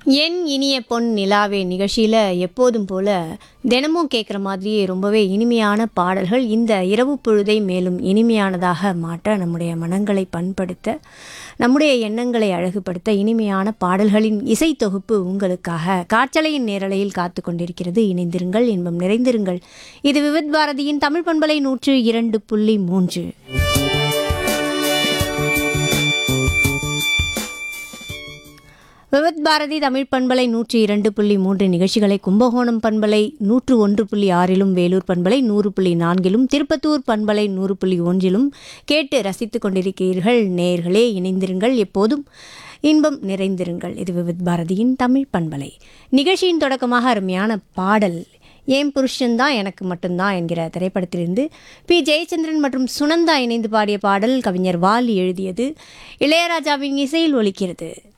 என் இனிய பொன் நிலாவே நிகழ்ச்சியில் எப்போதும் போல தினமும் கேட்குற மாதிரியே ரொம்பவே இனிமையான பாடல்கள் இந்த இரவு பொழுதை மேலும் இனிமையானதாக மாற்ற நம்முடைய மனங்களை பண்படுத்த நம்முடைய எண்ணங்களை அழகுபடுத்த இனிமையான பாடல்களின் இசை தொகுப்பு உங்களுக்காக காற்றலையின் நேரலையில் காத்து கொண்டிருக்கிறது இணைந்திருங்கள் இன்பம் நிறைந்திருங்கள் இது விவித் பாரதியின் தமிழ் பண்பலை நூற்று இரண்டு புள்ளி மூன்று விவத் பாரதி தமிழ் பண்பலை நூற்றி இரண்டு புள்ளி மூன்று நிகழ்ச்சிகளை கும்பகோணம் பண்பலை நூற்று ஒன்று புள்ளி ஆறிலும் வேலூர் பண்பலை நூறு புள்ளி நான்கிலும் திருப்பத்தூர் பண்பலை நூறு புள்ளி ஒன்றிலும் கேட்டு ரசித்துக் கொண்டிருக்கிறீர்கள் நேயர்களே இணைந்திருங்கள் எப்போதும் இன்பம் நிறைந்திருங்கள் இது விவித் பாரதியின் தமிழ் பண்பலை நிகழ்ச்சியின் தொடக்கமாக அருமையான பாடல் ஏன் புருஷன்தான் எனக்கு மட்டும்தான் என்கிற திரைப்படத்திலிருந்து பி ஜெயச்சந்திரன் மற்றும் சுனந்தா இணைந்து பாடிய பாடல் கவிஞர் வாலி எழுதியது இளையராஜாவின் இசையில் ஒலிக்கிறது